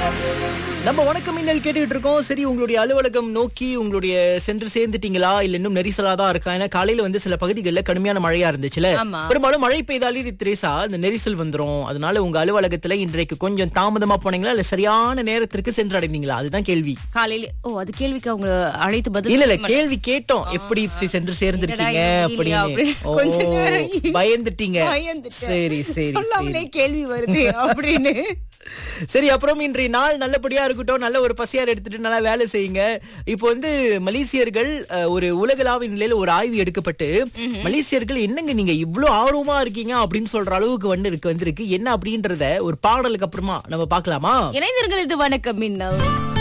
நம்ம வணக்கம் மின்னல் கேட்டுக்கிட்டு இருக்கோம் சரி உங்களுடைய அலுவலகம் நோக்கி உங்களுடைய சென்று சேர்ந்துட்டீங்களா இல்ல இன்னும் நெரிசலா தான் இருக்கா ஏன்னா காலையில வந்து சில பகுதிகளில் கடுமையான மழையா இருந்துச்சுல ஆமா. பெரும்பாலும் மழை பெய்தாலே திரேசா இந்த நெரிசல் வந்துரும் அதனால உங்க அலுவலகத்துல இன்றைக்கு கொஞ்சம் தாமதமா போனீங்களா இல்ல சரியான நேரத்திற்கு சென்று அடைந்தீங்களா அதுதான் கேள்வி காலையில ஓ அது கேள்விக்கு அவங்க அழைத்து பதில் இல்ல இல்ல சொல்ல கேள்வி கேட்டோம் எப்படி சி- சென்று சேர்ந்திருக்கீங்க என்னடா இது இல்லையா அப்படின்னு அப்படின்னு கொஞ்ச நேரம் ஓ, பயந்துட்டீங்க பயந்துட்டேன். சரி சரி சொல்லாமலே சரி கேள்வி வருது அப்படின்னு சரி அப்புறம் இன்றைய நாள் நல்லபடியா இருக்கட்டும் நல்ல ஒரு பசியார் எடுத்துட்டு நல்லா வேலை செய்யுங்க இப்போ வந்து மலேசியர்கள் அஹ், ஒரு உலகளாவிய நிலையில ஒரு ஆய்வு எடுக்கப்பட்டு மலேசியர்கள் என்னங்க நீங்க இவ்ளோ ஆர்வமா இருக்கீங்க அப்படின்னு சொல்ற அளவுக்கு வந்து இருக்கு வந்திருக்கு என்ன அப்படின்றத ஒரு பாடலுக்கு அப்புறமா நம்ம பார்க்கலாமா இணைந்திருங்கள் இது வணக்கம் மின்னல்